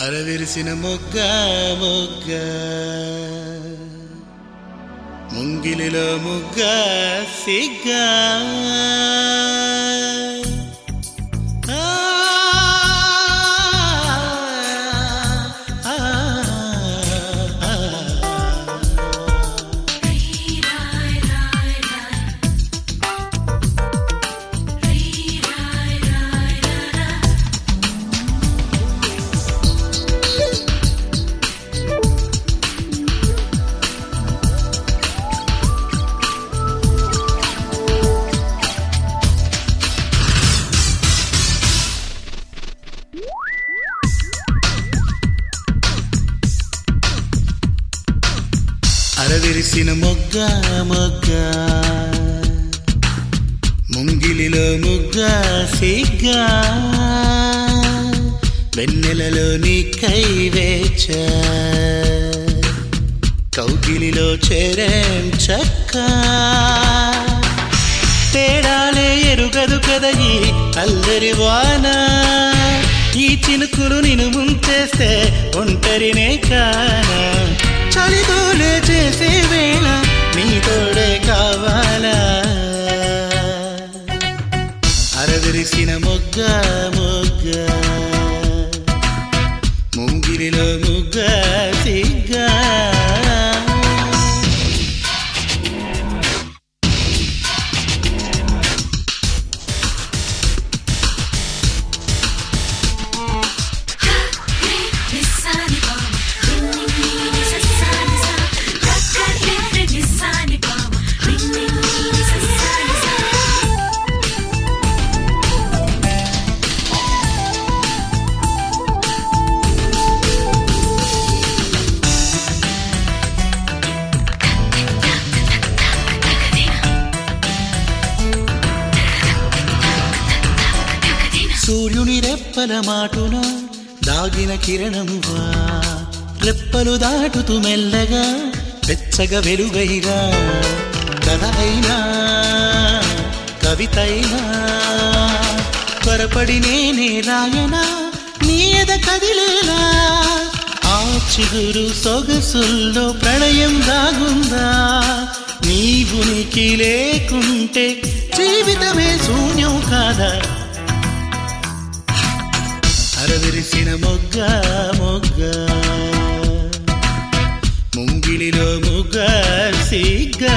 అరవిరిసిన మొగ్గ మొగ్గ ముంగిలిలో ముగ్గ సిగ్గా ఆ, ఆ, ఆ, ఆ. అరవిరిసిన మొగ్గ మొగ్గ ముంగిలిలో ముగ్గ సిగ్గా వెన్నెలలో నీ కైవేచ కౌగిలిలో చేరేం చక్క తేడాలే ఎరుగదు కదా ఈ అల్లరి వాన ఈ చినుకులు నిన్ను ముంచేస్తే ఒంటరినే కానా చలితోలే చేసే వేళ నీ తోడే కావాలా అరవిరిసిన మొగ్గ మొగ్గ ముంగిరిలో ముగ్గ సిగ్గా సూర్యుని రెప్పల మాటున దాగిన కిరణమువా రెప్పలు దాటుతూ మెల్లగా వెచ్చగా వెలుగైరా కథ అయినా కవితైనా త్వరపడి నేనే రాయనా నీయద కదిలేలా ఆ చిగురు సొగసుల్లో ప్రళయం దాగుందా నీ ఉనికి లేకుంటే జీవితమే శూన్యం కాదా అరవిరిసిన మొగ్గ మొగ్గ ముంగిలిలో ముగ్గ సిగ్గా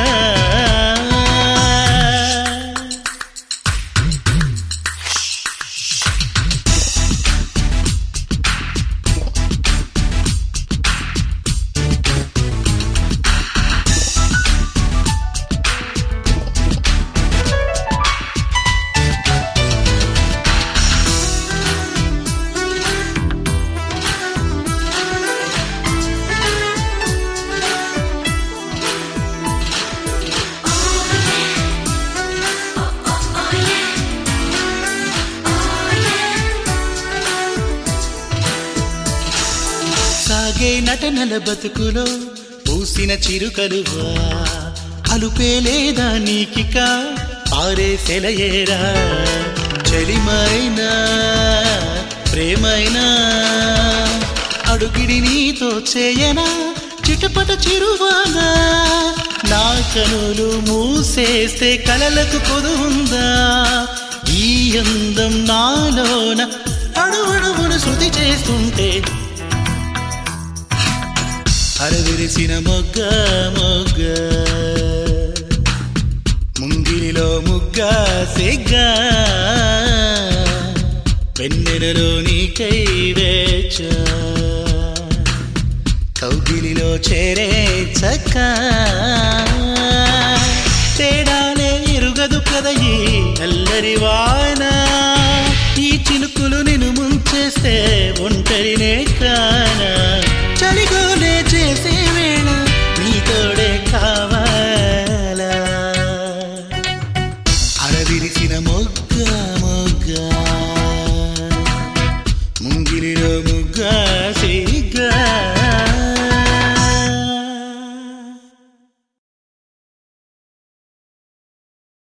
సాగే నటనల బతుకులో పూసిన చిరుకలువా అలుపే లేదా నీకిక పారే సెలయేరా చలిమైనా ప్రేమైనా అడుగిడి నీతో చేయనా చిటపట చిరువానా నా కనులు మూసేస్తే కలలకు కొదుందా ఈ అందం నాలోన అడువడువును శృతి చేస్తుంటే అరవిరిసిన మొగ్గ మొగ్గ ముంగిలిలో ముగ్గ సిగ్గా వెన్నెలలో నీకై వేచ కౌగిలిలో చేరే చక్క తేడాలే ఎరుగదు కదా ఈ అల్లరి వాన ఈ చినుకులు నిన్ను ముంచేస్తే ఒంటరినే కానా చలిగో